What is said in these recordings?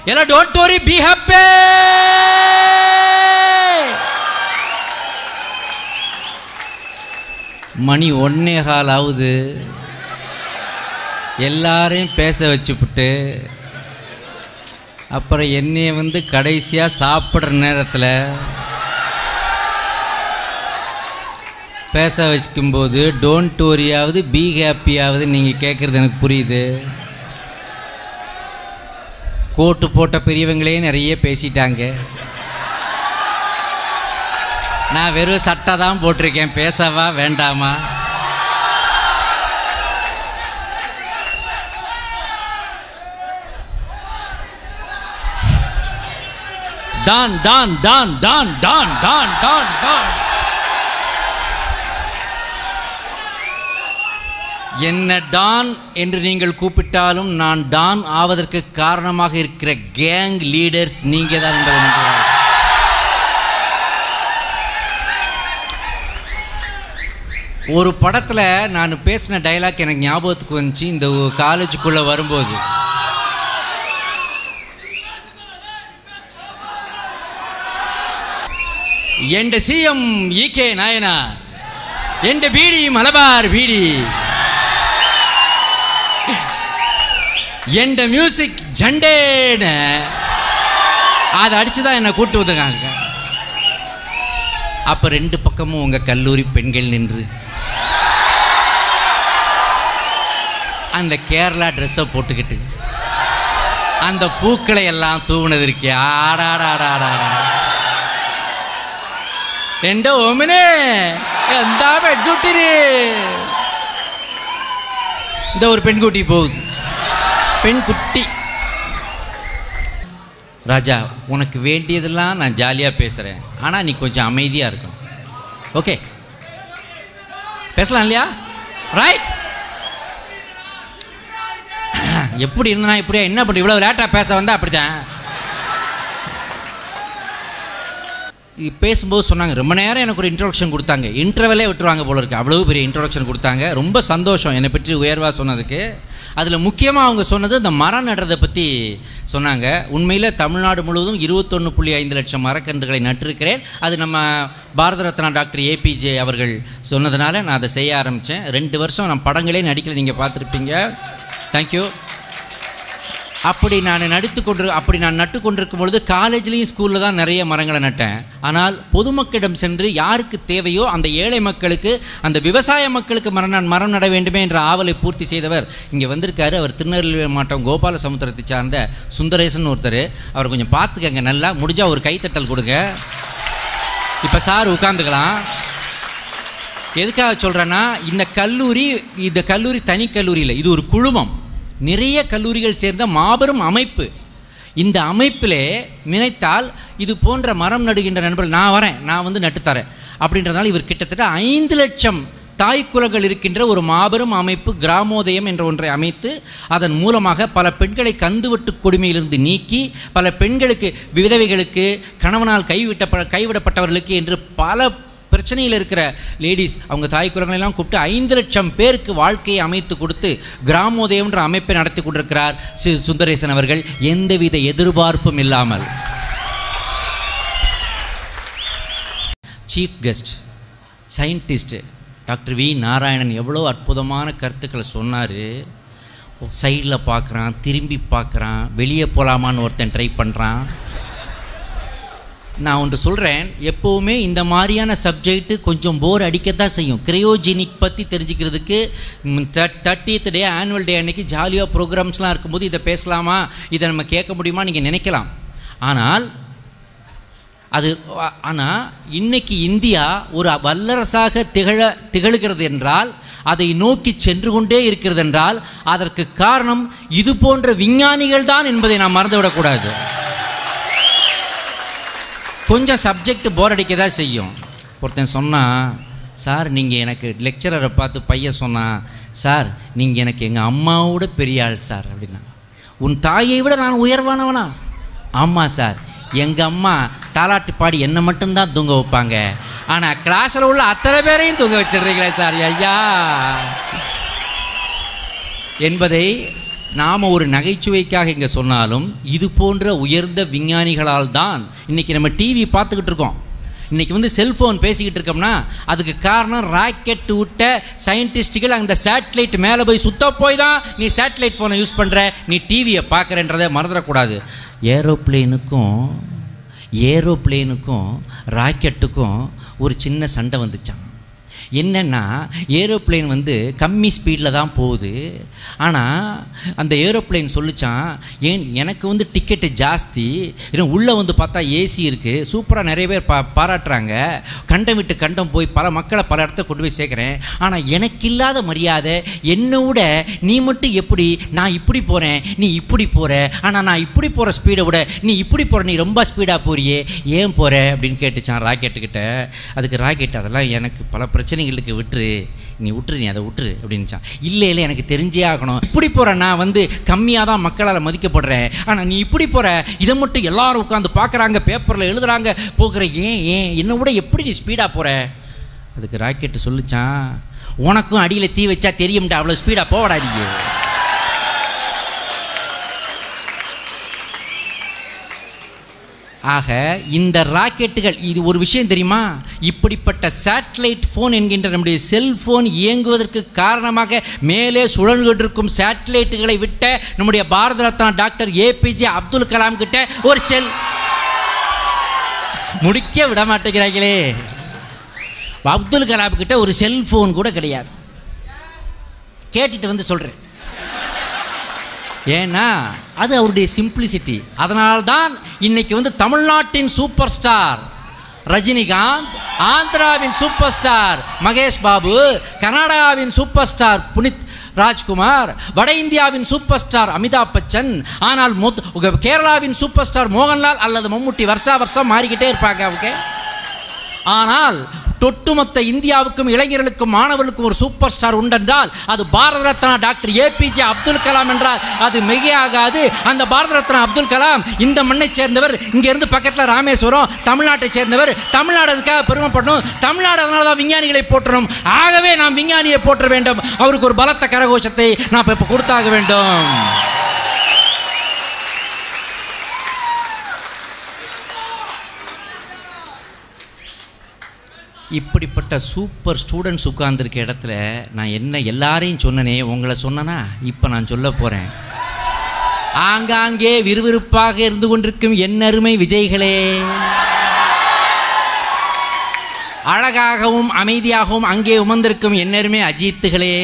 எல்லாம் don't worry be happy மணி ஒன்னே கால் ஆகுது எல்லாரையும் பேச வச்சுப்புட்டு அப்புறம் என்னைய வந்து கடைசியாக சாப்பிட்ற நேரத்தில் பேச வச்சுக்கும்போது டோன்ட் வரியாவது பி ஹாப்பியாவது நீங்கள் கேட்குறது எனக்கு புரியுது கோட்டு போட்ட பெரியவங்களே நிறைய பேசிட்டாங்க நான் வெறும் சட்டை தான் போட்டிருக்கேன் பேசவா வேண்டாமா Don Don Don Don Don Don Don Don என்ன டான் என்று நீங்கள் கூப்பிட்டாலும் நான் டான் ஆவதற்கு காரணமாக இருக்கிற கேங் லீடர்ஸ் நீங்க தான் என்பதை நம்புகிறேன். ஒரு படத்தில் நான் பேசின டைலாக் எனக்கு ஞாபகத்துக்கு வந்துச்சு இந்த காலேஜுக்குள்ளே வரும்போது എൻ്റെ C M E K Nayanar എൻ്റെ ബീഡി മലബാർ ബീഡി എൻ്റെ மியூசிக் ஜண்டேன்னு அதை அடிச்சு தான் என்னை கூட்டு வந்துருக்காங்க அப்போ ரெண்டு பக்கமும் உங்கள் கல்லூரி பெண்கள் நின்று அந்த கேரளா ட்ரெஸ்ஸை போட்டுக்கிட்டு அந்த பூக்களை எல்லாம் தூவுனது இருக்கே ஆடாடாடாடா എൻ്റെ ഓമനെ എന്താ പെൺകുട്ടിര് இந்த ஒரு பெண்குட்டி போகுது பெண்குட்டி ராஜா உனக்கு வேண்டியதெல்லாம் நான் ஜாலியாக பேசுகிறேன் ஆனால் நீ கொஞ்சம் அமைதியாக இருக்கணும் ஓகே பேசலாம் இல்லையா ரைட் எப்படி இருந்தா இப்படியா என்ன பண்ணி இவ்வளோ லேட்டாக பேச வந்தா அப்படித்தான் இ- பேசும்போது சொன்னாங்க ரொம்ப நேரம் எனக்கு ஒரு இன்ட்ரோடக்ஷன் கொடுத்தாங்க இன்டர்வலே விட்டுருவாங்க போல இருக்கு அவ்வளவு பெரிய இன்ட்ரோடக்ஷன் கொடுத்தாங்க ரொம்ப சந்தோஷம் என்னை பற்றி உயர்வாக சொன்னதுக்கு அதில் முக்கியமாக அவங்க சொன்னது இந்த மரம் நடுறதை பற்றி சொன்னாங்க உண்மையில் தமிழ்நாடு முழுவதும் இருபத்தொன்று புள்ளி ஐந்து லட்சம் மரக்கன்றுகளை நட்டிருக்கிறேன் அது நம்ம பாரத ரத்னா டாக்டர் ஏபிஜே அவர்கள் சொன்னதுனால நான் அதை செய்ய ஆரம்பித்தேன் ரெண்டு வருஷம் நான் படங்களே நடிக்கல நீங்கள் பார்த்துருப்பீங்க தேங்க்யூ அப்படி நான் நடித்து கொண்டு அப்படி நான் நட்டு கொண்டிருக்கும் பொழுது காலேஜ்லேயும் ஸ்கூலில் தான் நிறைய மரங்களை நட்டேன் ஆனால் பொதுமக்களிடம் சென்று யாருக்கு தேவையோ அந்த ஏழை மக்களுக்கு அந்த விவசாய மக்களுக்கு மரம் நட- மரம் நட வேண்டுமே என்ற ஆவலை பூர்த்தி செய்தவர் இங்கே வந்திருக்காரு அவர் திருநெல்வேலி மாவட்டம் கோபால சமுத்திரத்தை சார்ந்த சுந்தரேசன் ஒருத்தர் அவர் கொஞ்சம் பார்த்துக்கங்க நல்லா முடிஞ்சால் ஒரு கைத்தட்டல் கொடுங்க இப்போ சார் உட்காந்துக்கலாம் எதுக்காக சொல்கிறேன்னா இந்த கல்லூரி இந்த கல்லூரி தனி கல்லூரி இல்லை இது ஒரு குழுமம் நிறைய கல்லூரிகள் சேர்ந்த மாபெரும் அமைப்பு இந்த அமைப்பிலே நினைத்தால் இது போன்ற மரம் நடுகின்ற நண்பர்கள் நான் வரேன் நான் வந்து நட்டுத்தரேன் அப்படின்றதுனால இவர் கிட்டத்தட்ட ஐந்து லட்சம் தாய்க்குலங்கள் இருக்கின்ற ஒரு மாபெரும் அமைப்பு கிராமோதயம் என்ற ஒன்றை அமைத்து அதன் மூலமாக பல பெண்களை கந்துவட்டு கொடுமையிலிருந்து நீக்கி பல பெண்களுக்கு விதவைகளுக்கு கணவனால் கைவிட்ட கைவிடப்பட்டவர்களுக்கு என்று பல பிரச்சனையில் இருக்கிற லேடிஸ் அவங்க தாய் குலங்களை எல்லாம் கூப்பிட்டு ஐந்து லட்சம் பேருக்கு வாழ்க்கையை அமைத்து கொடுத்து கிராமோதயம்ன்ற அமைப்பை நடத்தி கொண்டிருக்கிறார் சி சுந்தரேசன் அவர்கள் எந்தவித எதிர்பார்ப்பும் இல்லாமல் chief guest scientist doctor V Narayanan எவ்வளோ அற்புதமான கருத்துக்களை சொன்னார் சைடில் பார்க்குறான் திரும்பி பார்க்குறான் வெளியே போகலாமான்னு ஒருத்தன் ட்ரை பண்ணுறான் நான் ஒன்று சொல்கிறேன் எப்போவுமே இந்த மாதிரியான சப்ஜெக்ட்டு கொஞ்சம் போர் அடிக்கத்தான் செய்யும் கிரையோஜெனிக் பற்றி தெரிஞ்சுக்கிறதுக்கு தேர்ட்டியத் டே ஆனுவல் டே அன்னைக்கு ஜாலியாக ப்ரோக்ராம்ஸ்லாம் இருக்கும்போது இதை பேசலாமா இதை நம்ம கேட்க முடியுமா நீங்கள் நினைக்கலாம் ஆனால் அது ஆனால் இன்னைக்கு இந்தியா ஒரு வல்லரசாக திகழ திகழுகிறது என்றால் அதை நோக்கி சென்று கொண்டே இருக்கிறது என்றால் அதற்கு காரணம் இது போன்ற விஞ்ஞானிகள் தான் என்பதை நாம் மறந்துவிடக்கூடாது கொஞ்சம் சப்ஜெக்ட் போர் அடிக்க தான் செய்யும் ஒருத்தன் சொன்னான் சார் நீங்கள் எனக்கு லெக்சரரை பார்த்து பையன் சொன்னான் சார் நீங்கள் எனக்கு எங்கள் அம்மாவோட பெரிய ஆள் சார் அப்படின்னா உன் தாயை விட நான் உயர்வானவனா ஆமாம் சார் எங்கள் அம்மா தாலாட்டு பாடி என்னை மட்டும்தான் தூங்க வைப்பாங்க ஆனால் கிளாஸில் உள்ள அத்தனை பேரையும் தூங்க வச்சிடுறீங்களே சார் ஐயா என்பதை நாம் ஒரு நகைச்சுவைக்காக இங்கே சொன்னாலும் இது போன்ற உயர்ந்த விஞ்ஞானிகளால் தான் இன்றைக்கி நம்ம டிவி பார்த்துக்கிட்டு இருக்கோம் இன்றைக்கி வந்து செல்ஃபோன் பேசிக்கிட்டு இருக்கோம்னா அதுக்கு காரணம் ராக்கெட் விட்ட சயின்டிஸ்ட்டுகள் அந்த சேட்டலைட் மேலே போய் சுத்த போய் தான் நீ சேட்டலைட் ஃபோனை யூஸ் பண்ணுற நீ டிவியை பார்க்குறன்றதை மறந்துடக்கூடாது ஏரோப்ளேனுக்கும் ஏரோப்ளேனுக்கும் ராக்கெட்டுக்கும் ஒரு சின்ன சண்டை வந்துச்சான் என்னென்னா ஏரோப்ளேன் வந்து கம்மி ஸ்பீடில் தான் போகுது ஆனால் அந்த ஏரோப்ளேன் சொல்லிச்சான் ஏன் எனக்கு வந்து டிக்கெட்டு ஜாஸ்தி இன்னும் உள்ளே வந்து பார்த்தா ஏசி இருக்குது சூப்பராக நிறைய பேர் பா பாராட்டுறாங்க கண்டம் விட்டு கண்டம் போய் பல மக்களை பல இடத்த கொண்டு போய் சேர்க்குறேன் ஆனால் எனக்கு இல்லாத மரியாதை என்னை விட நீ மட்டும் எப்படி நான் இப்படி போகிறேன் நீ இப்படி போகிற ஆனால் நான் இப்படி போகிற ஸ்பீடை விட நீ இப்படி போகிற நீ ரொம்ப ஸ்பீடாக போறியே ஏன் போகிற அப்படின்னு கேட்டுச்சான் ராக்கெட்டுக்கிட்ட அதுக்கு ராக்கெட் அதெல்லாம் எனக்கு பல பிரச்சனைகளுக்கு விட்டுரு நீ விட்டுரு நீ அதை விட்டுரு அப்படின்னுச்சான் இல்லை இல்லை எனக்கு தெரிஞ்சே ஆகணும் இப்படி போகிற நான் வந்து கம்மியாக தான் மக்களால் மதிக்கப்படுறேன் ஆனால் நீ இப்படி போகிற இதை மட்டும் எல்லாரும் உட்காந்து பார்க்குறாங்க பேப்பரில் எழுதுறாங்க போகிற ஏன் ஏன் என்னை விட எப்படி நீ ஸ்பீடாக போகிற அதுக்கு ராக்கெட்டு சொல்லிச்சான் உனக்கும் அடியில் தீ வச்சா தெரியும்டா அவ்வளோ ஸ்பீடாக போவடாதீங்க ஆக இந்த ராக்கெட்டுகள் இது ஒரு விஷயம் தெரியுமா இப்படிப்பட்ட சேட்டலைட் ஃபோன் என்கின்ற நம்முடைய செல்போன் இயங்குவதற்கு காரணமாக மேலே சுழல்கிட்டிருக்கும் சேட்டலைட்டுகளை விட்ட நம்முடைய பாரத ரத்னா டாக்டர் ஏபிஜே அப்துல் கலாம் கிட்ட ஒரு செல் முடிக்க விட மாட்டேங்கிறாங்களே அப்துல் கலாம் கிட்ட ஒரு செல்போன் கூட கிடையாது கேட்டுட்டு வந்து சொல்கிறேன் ஏன்னா அது அவருடைய சிம்பிளிசிட்டி அதனால்தான் இன்னைக்கு வந்து தமிழ்நாட்டின் சூப்பர் ஸ்டார் ரஜினிகாந்த் ஆந்திராவின் சூப்பர் ஸ்டார் மகேஷ் பாபு கர்நாடகாவின் சூப்பர் ஸ்டார் புனித் ராஜ்குமார் வட இந்தியாவின் சூப்பர் ஸ்டார் அமிதாப் பச்சன் ஆனால் மொத் கேரளாவின் சூப்பர் ஸ்டார் மோகன்லால் அல்லது மம்முட்டி வருஷா வருஷம் மாறிக்கிட்டே இருப்பாங்க அவங்க ஆனால் தொட்டுமொத்த இந்தியாவுக்கும் இளைஞர்களுக்கும் மாணவர்களுக்கும் ஒரு சூப்பர் ஸ்டார் உண்டென்றால் அது பாரத ரத்னா டாக்டர் ஏபிஜே அப்துல் கலாம் என்றால் அது மிகையாகாது அந்த பாரத ரத்னா அப்துல் கலாம் இந்த மண்ணை சேர்ந்தவர் இங்கேருந்து பக்கத்தில் ராமேஸ்வரம் தமிழ்நாட்டை சேர்ந்தவர் தமிழ்நாடு அதுக்காக பெருமைப்படணும் தமிழ்நாடு அதனால தான் விஞ்ஞானிகளை போற்றணும் ஆகவே நாம் விஞ்ஞானியை போற்ற வேண்டும் அவருக்கு ஒரு பலத்த கரகோஷத்தை நாம் இப்போ கொடுத்தாக வேண்டும் இப்படிப்பட்ட சூப்பர் ஸ்டூடெண்ட்ஸ் உட்கார்ந்துருக்க இடத்துல நான் என்ன எல்லாரையும் சொன்னனே உங்களை சொன்னனா இப்போ நான் சொல்ல போகிறேன் ஆங்காங்கே விறுவிறுப்பாக இருந்து கொண்டிருக்கும் என் அருமை விஜய்களே அழகாகவும் அமைதியாகவும் அங்கே உமர்ந்திருக்கும் என்னருமே அஜித்துகளே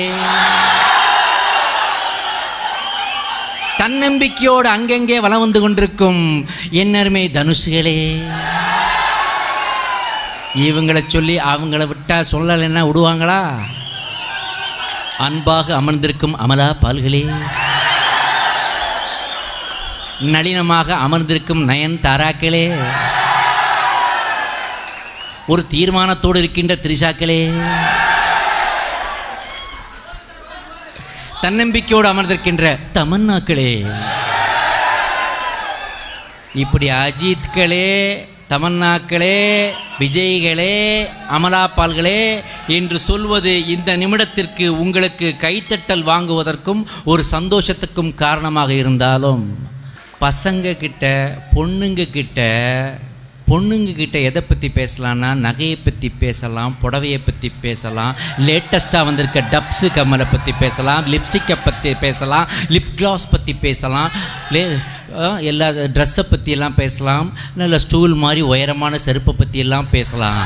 தன்னம்பிக்கையோடு அங்கங்கே வலம் வந்து கொண்டிருக்கும் என்னருமே தனுஷுகளே இவங்களை சொல்லி அவங்கள விட்டா சொல்லலைன்னா விடுவாங்களா அன்பாக அமர்ந்திருக்கும் அமலா பால்களே நளினமாக அமர்ந்திருக்கும் நயன் தாராக்களே ஒரு தீர்மானத்தோடு இருக்கின்ற திரிசாக்களே தன்னம்பிக்கையோடு அமர்ந்திருக்கின்ற தமன்னாக்களே இப்படி அஜித்களே தமன்னாக்களே விஜய்களே அமலாபால்களே என்று சொல்வது இந்த நிமிடத்திற்கு உங்களுக்கு கைத்தட்டல் வாங்குவதற்கும் ஒரு சந்தோஷத்துக்கும் காரணமாக இருந்தாலும் பசங்க கிட்ட பொண்ணுங்க கிட்ட பொண்ணுங்க கிட்ட எதை பற்றி பேசலாம்னா நகையை பற்றி பேசலாம் புடவையை பற்றி பேசலாம் லேட்டஸ்ட்டாக வந்திருக்க டப்ஸு கம்மலை பற்றி பேசலாம் லிப்ஸ்டிக்கை பற்றி பேசலாம் லிப் கிளாஸ் பற்றி பேசலாம் லே அஹ், எல்லா ட்ரெஸ்ஸை பற்றியெல்லாம் பேசலாம் நல்ல ஸ்டூல் மாதிரி உயரமான செருப்பை பற்றியெல்லாம் பேசலாம்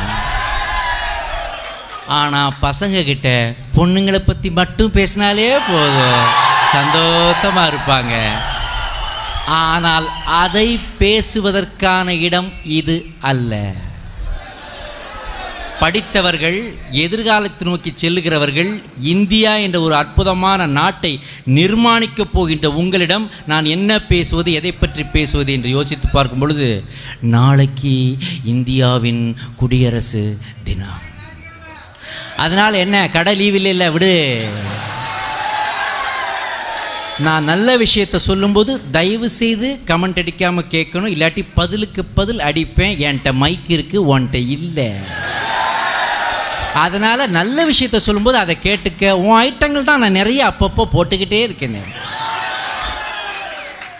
ஆனால் பசங்க கிட்ட பொண்ணுங்களை பற்றி மட்டும் பேசினாலே போதும் சந்தோஷமாக இருப்பாங்க ஆனால் அதை பேசுவதற்கான இடம் இது அல்ல படித்தவர்கள் எதிர்காலத்தை நோக்கி செல்லுகிறவர்கள் இந்தியா என்ற ஒரு அற்புதமான நாட்டை நிர்மாணிக்கப் போகின்ற உங்களிடம் நான் என்ன பேசுவது எதை பற்றி பேசுவது என்று யோசித்து பார்க்கும் பொழுது நாளைக்கு இந்தியாவின் குடியரசு தினம் அதனால் என்ன கடை லீவில் இல்லை விடு நான் நல்ல விஷயத்தை சொல்லும்போது தயவு செய்து கமெண்ட் அடிக்காமல் கேட்கணும் இல்லாட்டி பதிலுக்கு பதில் அடிப்பேன் என்கிட்ட மைக் இருக்கு உன்கிட்ட இல்லை அதனால் நல்ல விஷயத்த சொல்லும்போது அதை கேட்டுக்க உன் ஐட்டங்கள் தான் நான் நிறைய அப்பப்போ போட்டுக்கிட்டே இருக்கேனே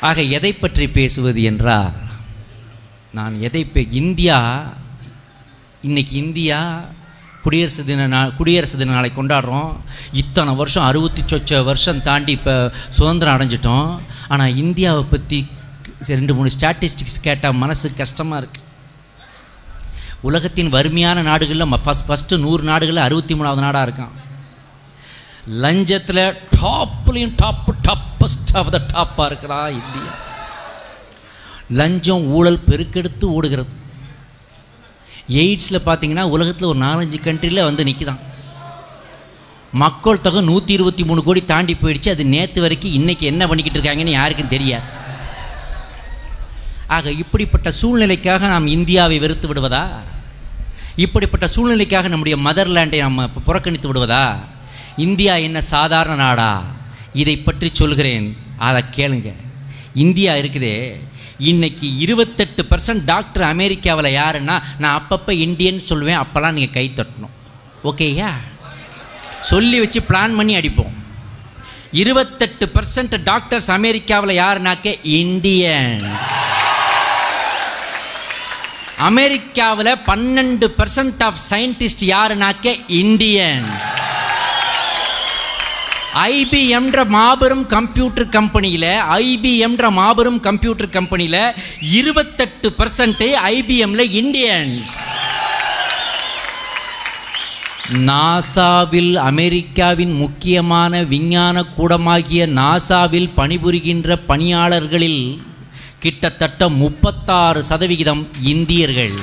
ஆக எதை பற்றி பேசுவது என்றால் நான் எதை பே இந்தியா இன்னைக்கு இந்தியா குடியரசு தின நா குடியரசு தின நாளை கொண்டாடுறோம் இத்தனை வருஷம் அறுபத்தி சொச்ச வருஷம் தாண்டி இப்போ சுதந்திரம் அடைஞ்சிட்டோம் ஆனால் இந்தியாவை பற்றி ரெண்டு மூணு ஸ்டாட்டிஸ்டிக்ஸ் கேட்டால் மனசு கஷ்டமாக இருக்குது உலகத்தின் வறுமையான நாடுகளில் ஃபஸ்ட் ஃபஸ்ட்டு நூறு நாடுகளில் அறுபத்தி மூணாவது நாடாக இருக்கான் லஞ்சத்தில் டாப்லையும் டாப்பு டாப்பஸ்ட் ஆஃப் த டாப்பாக இருக்கிறா இந்தியா லஞ்சம் ஊழல் பெருக்கெடுத்து ஓடுகிறது எய்ட்ஸில் பார்த்தீங்கன்னா உலகத்தில் ஒரு நாலஞ்சு கண்ட்ரியில் வந்து நிற்கிதான் மக்கள் தொகை நூற்றி இருபத்தி மூணு கோடி தாண்டி போயிடுச்சு அது நேற்று வரைக்கும் இன்றைக்கி என்ன பண்ணிக்கிட்டு இருக்காங்கன்னு யாருக்கும் தெரியாது ஆக இப்படிப்பட்ட சூழ்நிலைக்காக நாம் இந்தியாவை வெறுத்து விடுவதா இப்படிப்பட்ட சூழ்நிலைக்காக நம்முடைய மதர்லேண்டை நம்ம புறக்கணித்து விடுவதா இந்தியா என்ன சாதாரண நாடா இதை பற்றி சொல்கிறேன் அதை கேளுங்க இந்தியா இருக்குதே இன்னைக்கு இருபத்தெட்டு பர்சன்ட் டாக்டர் அமெரிக்காவில் யாருன்னா நான் அப்பப்போ இந்தியன் சொல்லுவேன் அப்போல்லாம் நீங்கள் கை தட்டணும் ஓகேயா சொல்லி வச்சு பிளான் பண்ணி அடிப்போம் இருபத்தெட்டு பர்சன்ட் டாக்டர்ஸ் அமெரிக்காவில் யாருனாக்க இந்தியன்ஸ் அமெரிக்காவில் பன்னெண்டு பர்சன்ட் ஆஃப் சயின்டிஸ்ட் யாருனாக்க இந்தியன்ஸ் ஐபிஎம்ன்ற மாபெரும் கம்ப்யூட்டர் கம்பெனியில் ஐபிஎம்ன்ற மாபெரும் கம்ப்யூட்டர் கம்பெனியில் இருபத்தெட்டு பர்சன்ட் ஐபிஎம்ல இந்தியன்ஸ் நாசாவில் அமெரிக்காவின் முக்கியமான விஞ்ஞான கூடமாகிய நாசாவில் பணிபுரிகின்ற பணியாளர்களில் கிட்டத்தட்ட முப்பத்தாறு சதவிகிதம் இந்தியர்கள்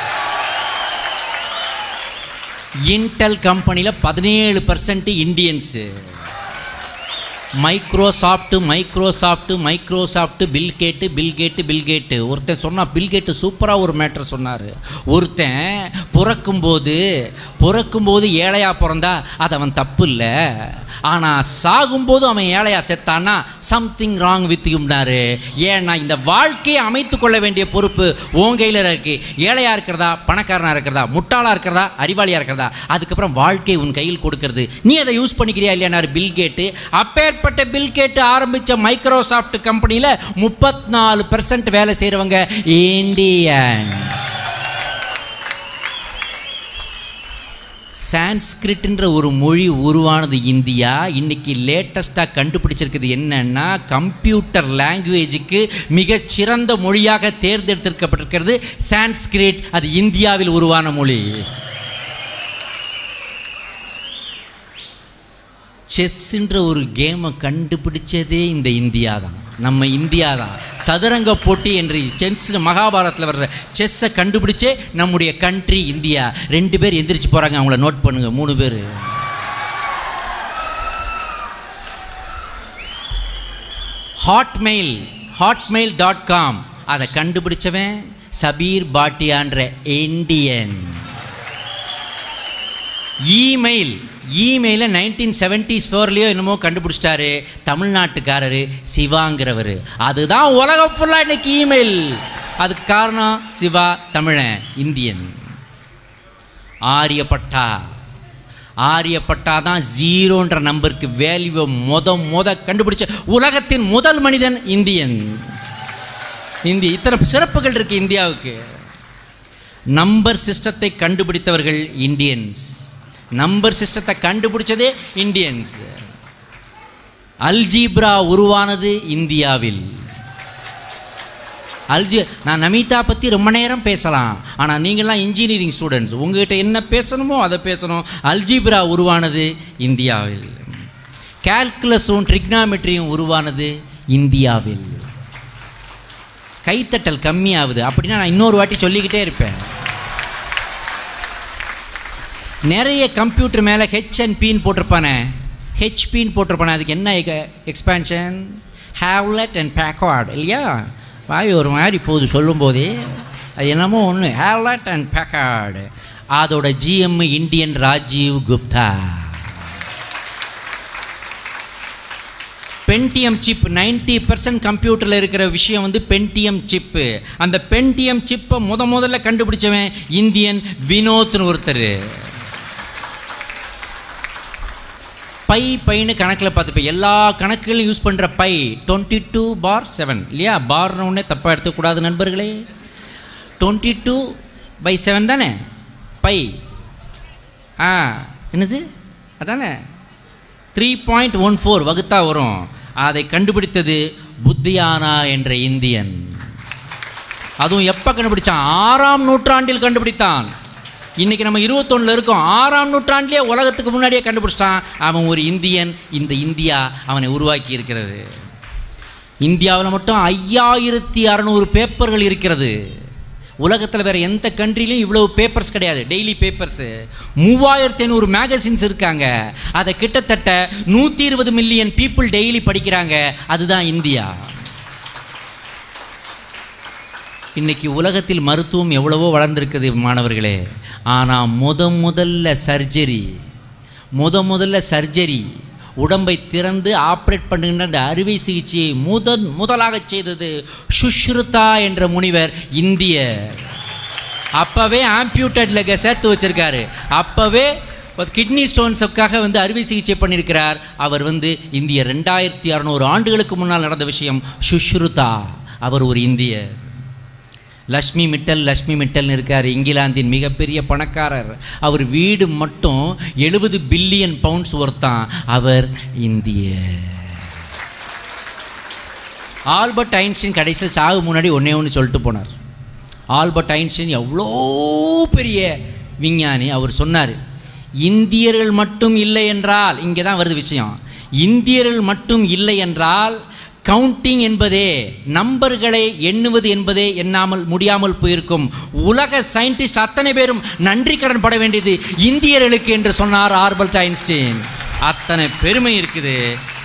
இன்டெல் கம்பெனியில் பதினேழு percent Indians Microsoft Microsoft Microsoft Bill Gates Bill Gates Bill Gates ஒருத்தன் சொன்னா பில் கேட்டு சூப்பராக ஒரு மேட்ரு சொன்னார் ஒருத்தன் பிறக்கும்போது பிறக்கும்போது ஏழையா பிறந்தா அது அவன் தப்பு இல்லை ஆனால் சாகும்போது அவன் ஏழையா செத்தான்னா சம்திங் ராங் வித் யூம்னாரு ஏன்னா இந்த வாழ்க்கையை அமைத்து கொள்ள வேண்டிய பொறுப்பு உன் கையில் இருக்கு ஏழையா இருக்கிறதா பணக்காரனா இருக்கிறதா முட்டாளா இருக்கிறதா அறிவாளியா இருக்கிறதா அதுக்கப்புறம் வாழ்க்கை உன் கையில் கொடுக்கறது நீ அதை யூஸ் பண்ணிக்கிறியா இல்லையானாரு பில் கேட்டு அப்பேற்பட்ட பில் கேட்டு ஆரம்பித்த மைக்ரோசாஃப்ட் கம்பெனியில் முப்பத்தி நாலு பெர்சன்ட் வேலை செய்கிறவங்க இந்தியன்ஸ் சான்ஸ்கிரிட்ன்ற ஒரு மொழி உருவானது இந்தியா இன்னைக்கு லேட்டஸ்ட்டாக கண்டுபிடிச்சிருக்குது என்னன்னா கம்ப்யூட்டர் லாங்குவேஜுக்கு மிகச்சிறந்த மொழியாக தேர்ந்தெடுத்திருக்கப்பட்டிருக்கிறது சான்ஸ்கிரிட் அது இந்தியாவில் உருவான மொழி செஸ்ன்ற ஒரு கேமை கண்டுபிடிச்சதே இந்த இந்தியா தான் நம்ம இந்தியா தான் சதுரங்க போட்டி என்று செஸ் மகாபாரதத்தில் வர்ற செஸ்ஸை கண்டுபிடிச்சே நம்முடைய கண்ட்ரி இந்தியா ரெண்டு பேர் எந்திரிச்சு போகிறாங்க அவங்கள நோட் பண்ணுங்க மூணு பேர் ஹாட்மெயில் ஹாட்மெயில் டாட் காம் அதை கண்டுபிடிச்சவன் சபீர் பாட்டியான்ற இந்தியன் இமெயில் இமெயிலை நைன்டீன் செவன்டிஸ் ஃபோர்லேயோ என்னமோ கண்டுபிடிச்சிட்டாரு தமிழ்நாட்டுக்காரரு சிவாங்கிறவர் அதுதான் உலகம் ஃபுல்லாக இன்னைக்கு இமெயில் அதுக்கு காரணம் சிவா தமிழன் இந்தியன் ஆரியப்பட்டா ஆரியப்பட்டா தான் ஜீரோன்ற நம்பருக்கு வேல்யூவை மொத மொத கண்டுபிடிச்ச உலகத்தின் முதல் மனிதன் இந்தியன் இந்திய இத்தனை சிறப்புகள் இருக்கு இந்தியாவுக்கு நம்பர் சிஸ்டத்தை கண்டுபிடித்தவர்கள் இந்தியன்ஸ் நம்பர் சிஸ்டத்தை கண்டுபிடிச்சதே இந்தியன்ஸ் அல்ஜீப்ரா உருவானது இந்தியாவில் அல்ஜி நான் நமிதா பற்றி ரொம்ப நேரம் பேசலாம் ஆனால் நீங்கள்லாம் இன்ஜினியரிங் ஸ்டூடெண்ட்ஸ் உங்ககிட்ட என்ன பேசணுமோ அதை பேசணும் அல்ஜீப்ரா உருவானது இந்தியாவில் கால்குலஸும் ட்ரிக்னாமெட்ரியும் உருவானது இந்தியாவில் கைத்தட்டல் கம்மியாகுது அப்படின்னா நான் இன்னொரு வாட்டி சொல்லிக்கிட்டே இருப்பேன் நிறைய கம்ப்யூட்டர் மேலே ஹெச் அண்ட் பின்னு போட்டிருப்பானே ஹெச்பின்னு போட்டிருப்பானே அதுக்கு என்ன எக்ஸ்பேன்ஷன் ஹேவ்லெட் அண்ட் பேக்வார்டு இல்லையா வாய் ஒரு மாதிரி போகுது சொல்லும்போதே அது என்னமோ ஒன்று ஹேவ்லெட் அண்ட் பேக்கார்டு அதோட GM Indian Rajiv Gupta Pentium chip ninety percent கம்ப்யூட்டரில் இருக்கிற விஷயம் வந்து பென்டிஎம் சிப்பு அந்த பென்டிஎம் சிப்பை முத முதல்ல கண்டுபிடிச்சவன் இந்தியன் வினோத்னு ஒருத்தர் பை பைன்னு கணக்கில் பார்த்துப்ப எல்லா கணக்குகளையும் யூஸ் பண்ணுற pi twenty two bar seven இல்லையா பார்னு உடனே தப்பாக எடுத்துக்கூடாது நண்பர்களே டுவெண்ட்டி டூ பை செவன் தானே பை ஆ என்னது அதானே த்ரீ பாயிண்ட் ஒன் ஃபோர் வகுத்தா வரும் அதை கண்டுபிடித்தது புத்தியானா என்ற இந்தியன் அதுவும் எப்போ கண்டுபிடிச்சான் ஆறாம் நூற்றாண்டில் கண்டுபிடித்தான் இன்னைக்கு நம்ம இருபத்தொன்னில் இருக்கோம் ஆறாம் நூற்றாண்டிலே உலகத்துக்கு முன்னாடியே கண்டுபிடிச்சிட்டான் அவன் ஒரு இந்தியன் இந்த இந்தியா அவனை உருவாக்கி இருக்கிறது இந்தியாவில் மட்டும் ஐயாயிரத்தி அறநூறு பேப்பர்கள் இருக்கிறது உலகத்தில் வேறு எந்த கண்ட்ரிலையும் இவ்வளவு பேப்பர்ஸ் கிடையாது டெய்லி பேப்பர்ஸு மூவாயிரத்தி ஐநூறு மேகசின்ஸ் இருக்காங்க அதை கிட்டத்தட்ட நூற்றி இருபது மில்லியன் பீப்புள் டெய்லி படிக்கிறாங்க அதுதான் இந்தியா இன்னைக்கு உலகத்தில் மருத்துவம் எவ்வளவோ வளர்ந்துருக்குது மாணவர்களே ஆனால் முத முதல்ல சர்ஜரி முத முதல்ல சர்ஜரி உடம்பை திறந்து ஆப்ரேட் பண்ணுகின்ற அந்த அறுவை சிகிச்சையை முதன் முதலாக செய்தது சுஷ்ருதா என்ற முனிவர் இந்திய அப்போவே ஆம்பியூட்டட் லெக்கை சேர்த்து வச்சிருக்காரு அப்போவே கிட்னி ஸ்டோன்ஸுக்காக வந்து அறுவை சிகிச்சை பண்ணியிருக்கிறார் அவர் வந்து இந்திய ரெண்டாயிரத்தி அறநூறு ஆண்டுகளுக்கு முன்னால் நடந்த விஷயம் சுஷ்ருதா அவர் ஒரு இந்தியர் லக்ஷ்மி மிட்டல் லக்ஷ்மி மிட்டல்னு இருக்கார் இங்கிலாந்தின் மிகப்பெரிய பணக்காரர் அவர் வீடு மட்டும் எழுபது பில்லியன் பவுண்ட்ஸ் ஒர்த்தான் அவர் இந்திய ஆல்பர்ட் ஐன்ஸ்டீன் கடைசியில் சாகு முன்னாடி ஒன்றே ஒன்று சொல்லிட்டு போனார் ஆல்பர்ட் ஐன்ஸ்டீன் எவ்வளோ பெரிய விஞ்ஞானி அவர் சொன்னார் இந்தியர்கள் மட்டும் இல்லை என்றால் இங்கே தான் வருது விஷயம் இந்தியர்கள் மட்டும் இல்லை என்றால் கவுண்டிங் என்பதே நம்பர்களை எண்ணுவது என்பதே எண்ணாமல் முடியாமல் போயிருக்கும் உலக சயின்டிஸ்ட் அத்தனை பேரும் நன்றி கடன் பட வேண்டியது இந்தியர்களுக்கு என்று சொன்னார் ஆல்பர்ட் ஐன்ஸ்டீன் அத்தனை பெருமை இருக்குது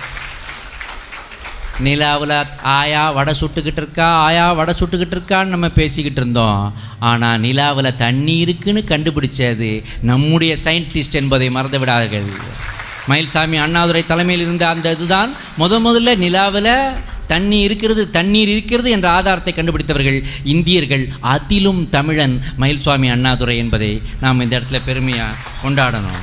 நிலாவில் ஆயா வடை சுட்டுக்கிட்டு இருக்கா ஆயா வடை சுட்டுக்கிட்டு இருக்கான்னு நம்ம பேசிக்கிட்டு இருந்தோம் ஆனால் நிலாவில் தண்ணி இருக்குன்னு கண்டுபிடிச்சது நம்முடைய சயின்டிஸ்ட் என்பதை மறந்து விடாதீர்கள் மயில்சாமி அண்ணாதுரை தலைமையில் இருந்த அந்த இதுதான் முத முதல்ல நிலாவில் தண்ணி இருக்கிறது தண்ணீர் இருக்கிறது என்ற ஆதாரத்தை கண்டுபிடித்தவர்கள் இந்தியர்கள் அதிலும் தமிழன் மயில்சுவாமி அண்ணாதுரை என்பதை நாம் இந்த இடத்துல பெருமையாக கொண்டாடணும்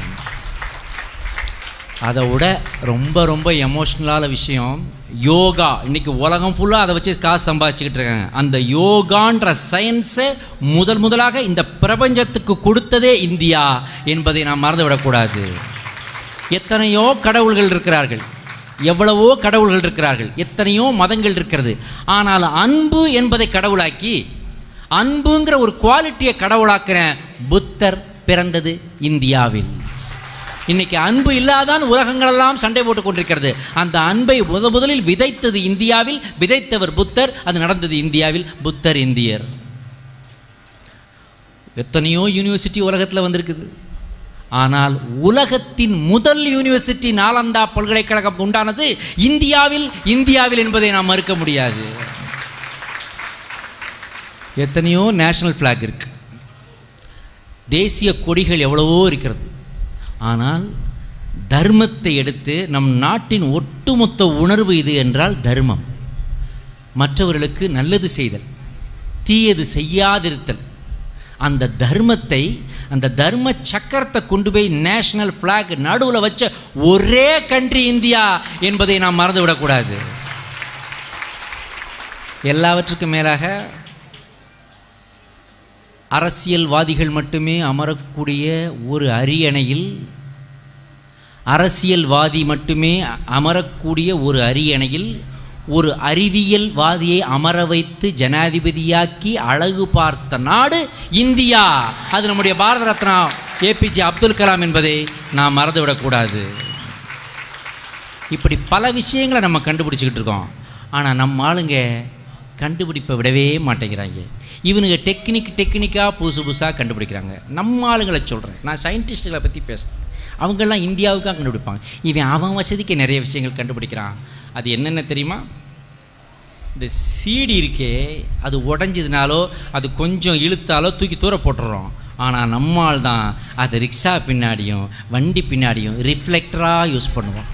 அதை விட ரொம்ப ரொம்ப எமோஷ்னலான விஷயம் யோகா இன்னைக்கு உலகம் ஃபுல்லாக அதை வச்சு காசு சம்பாதிச்சுக்கிட்டு இருக்காங்க அந்த யோகான்ற சயின்ஸை முதல் முதலாக இந்த பிரபஞ்சத்துக்கு கொடுத்ததே இந்தியா என்பதை நாம் மறந்துவிடக்கூடாது எத்தனையோ கடவுள்கள் இருக்கிறார்கள் எவ்வளவோ கடவுள்கள் இருக்கிறார்கள் எத்தனையோ மதங்கள் இருக்கிறது ஆனால் அன்பு என்பதை கடவுளாக்கி அன்புங்கிற ஒரு குவாலிட்டியை கடவுளாக்கிற புத்தர் பிறந்தது இந்தியாவில் இன்னைக்கு அன்பு இல்லாதான் உலகங்களெல்லாம் சண்டை போட்டுக் கொண்டிருக்கிறது அந்த அன்பை முத முதலில் விதைத்தது இந்தியாவில் விதைத்தவர் புத்தர் அது நடந்தது இந்தியாவில் புத்தர் இந்தியர் எத்தனையோ யூனிவர்சிட்டி உலகத்தில் வந்திருக்குது ஆனால் உலகத்தின் முதல் யூனிவர்சிட்டி நாலந்தா பல்கலைக்கழகம் உண்டானது இந்தியாவில் இந்தியாவில் என்பதை நாம் மறுக்க முடியாது எத்தனையோ நேஷனல் ஃப்ளாக் இருக்கு தேசிய கொடிகள் எவ்வளவோ இருக்கிறது ஆனால் தர்மத்தை எடுத்து நம் நாட்டின் ஒட்டுமொத்த உணர்வு இது என்றால் தர்மம் மற்றவர்களுக்கு நல்லது செய்தல் தீயது செய்யாதிருத்தல் அந்த தர்மத்தை அந்த தர்ம சக்கரத்தை கொண்டு போய் நேஷனல் ஃப்ளாக் நடுவில் வச்ச ஒரே கண்ட்ரி இந்தியா என்பதை நாம் மறந்துவிடக்கூடாது எல்லாவற்றுக்கும் மேலாக அரசியல்வாதிகள் மட்டுமே அமரக்கூடிய ஒரு அரியணையில் அரசியல்வாதி மட்டுமே அமரக்கூடிய ஒரு அரியணையில் ஒரு அறிவியல்வாதியை அமர வைத்து ஜனாதிபதியாக்கி அழகு பார்த்த நாடு இந்தியா அது நம்முடைய பாரத ரத்னா ஏபிஜே அப்துல் கலாம் என்பதை நாம் மறந்துவிடக்கூடாது இப்படி பல விஷயங்களை நம்ம கண்டுபிடிச்சிக்கிட்டு இருக்கோம் ஆனால் நம்ம ஆளுங்க கண்டுபிடிப்பை விடவே மாட்டேங்கிறாங்க இவனுங்க டெக்னிக் டெக்னிக்காக புதுசு புதுசாக கண்டுபிடிக்கிறாங்க நம்ம ஆளுங்களை சொல்கிறேன் நான் சயின்டிஸ்ட்டுகளை பற்றி பேசுகிறேன் அவங்கெல்லாம் இந்தியாவுக்காக கண்டுபிடிப்பாங்க இவன் அவன் வசதிக்கு நிறைய விஷயங்கள் கண்டுபிடிக்கிறான் அது என்னென்ன தெரியுமா இந்த சீடி இருக்கே அது உடஞ்சதுனாலோ அது கொஞ்சம் இழுத்தாலோ தூக்கி தூர போட்டுடுறோம் ஆனால் நம்மால் தான் அதை ரிக்ஷா பின்னாடியும் வண்டி பின்னாடியும் ரிஃப்ளெக்டராக யூஸ் பண்ணுவோம்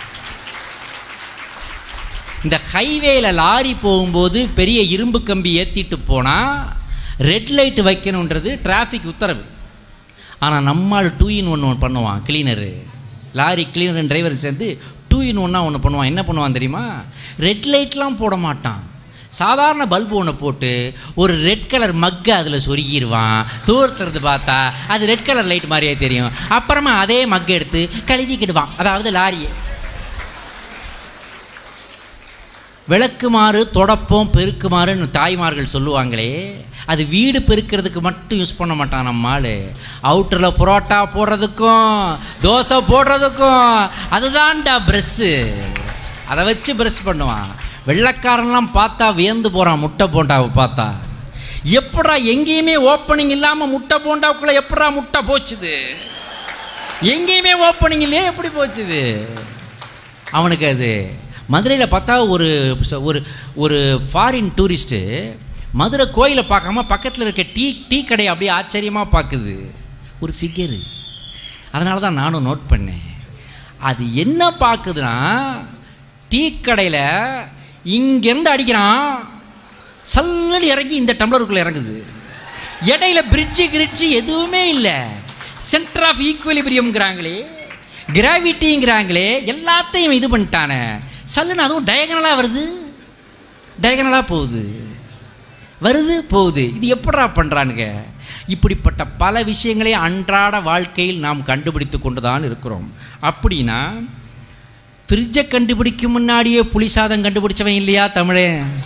இந்த ஹைவேல லாரி போகும்போது பெரிய இரும்பு கம்பி ஏற்றிட்டு போனால் ரெட் லைட் வைக்கணுன்றது டிராஃபிக் உத்தரவு ஆனால் நம்மால் டூ இன் ஒன் ஒன் பண்ணுவான் கிளீனரு லாரி கிளீனர் டிரைவர் சேர்ந்து டூ இன் ஒன்றா ஒன்று பண்ணுவான் என்ன பண்ணுவான் தெரியுமா ரெட் லைட்லாம் போட மாட்டான் சாதாரண பல்பு ஒன்று போட்டு ஒரு ரெட் கலர் மக்கை அதில் சொருகிடுவான் தூரத்துறது பார்த்தா அது ரெட் கலர் லைட் மாதிரியே தெரியும் அப்புறமா அதே மக்கை எடுத்து கழுவிக்கிடுவான் அதாவது லாரியை விளக்குமாறு தொடப்பம் பெருக்குமாறுன்னு தாய்மார்கள் சொல்லுவாங்களே அது வீடு பெருக்கிறதுக்கு மட்டும் யூஸ் பண்ண மாட்டான் நம்மால் அவுட்டரில் புரோட்டா போடுறதுக்கும் தோசை போடுறதுக்கும் அதுதான்டா ப்ரெஸ்ஸு அதை வச்சு ப்ரெஷ் பண்ணுவான் வெள்ளைக்காரன்லாம் பார்த்தா வியந்து போகிறான் முட்டை போண்டாவை பார்த்தா எப்படா எங்கேயுமே ஓப்பனிங் இல்லாமல் முட்டை போண்டாவுக்குள்ளே எப்படா முட்டை போச்சுது எங்கேயுமே ஓப்பனிங் இல்லையே எப்படி போச்சுது அவனுக்கு அது மதுரையில் பார்த்தா ஒரு ச- ஒரு ஒரு ஃபாரின் டூரிஸ்ட்டு மதுரை கோயிலை பார்க்காம பக்கத்தில் இருக்க டீ டீ கடையை அப்படியே ஆச்சரியமாக பார்க்குது ஒரு ஃபிகரு அதனால தான் நானும் நோட் பண்ணேன் அது என்ன பார்க்குதுன்னா டீ கடையில் இங்கேருந்து அடிக்கிறான் சல்லடி இறங்கி இந்த டம்ளருக்குள்ளே இறங்குது இடையில பிரிட்ஜு கிரிட்ஜு எதுவுமே இல்லை சென்டர் ஆஃப் ஈக்குவலிபிரியம்ங்கிறாங்களே கிராவிட்டிங்கிறாங்களே எல்லாத்தையும் இது பண்ணிட்டானே சல்லுன்னு அதுவும் டயகனலாக வருது டயகனலாக போகுது வருது போகுது இது எப்படா பண்ணுறானுங்க இப்படிப்பட்ட பல விஷயங்களை அன்றாட வாழ்க்கையில் நாம் கண்டுபிடித்து கொண்டு தான் இருக்கிறோம் அப்படின்னா ஃப்ரிட்ஜை கண்டுபிடிக்கும் முன்னாடியே புளி சாதம் கண்டுபிடிச்சவன் இல்லையா தமிழே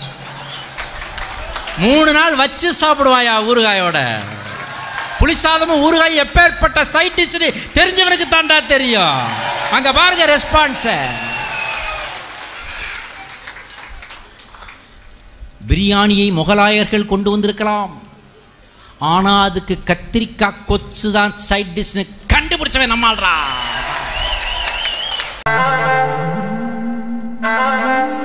மூணு நாள் வச்சு சாப்பிடுவாயா ஊறுகாயோட புளிசாதமும் ஊறுகாய் எப்பேற்பட்ட சைட் டிஷ்னு தெரிஞ்சவனுக்கு தாண்டா தெரியும் அங்க பாருங்க ரெஸ்பான்ஸ பிரியாணியை முகலாயர்கள் கொண்டு வந்திருக்கலாம் ஆனா அதுக்கு கத்திரிக்காய் கொச்சு தான் சைட் டிஷ்னு கண்டுபிடிச்சவன் நம்மால்ரா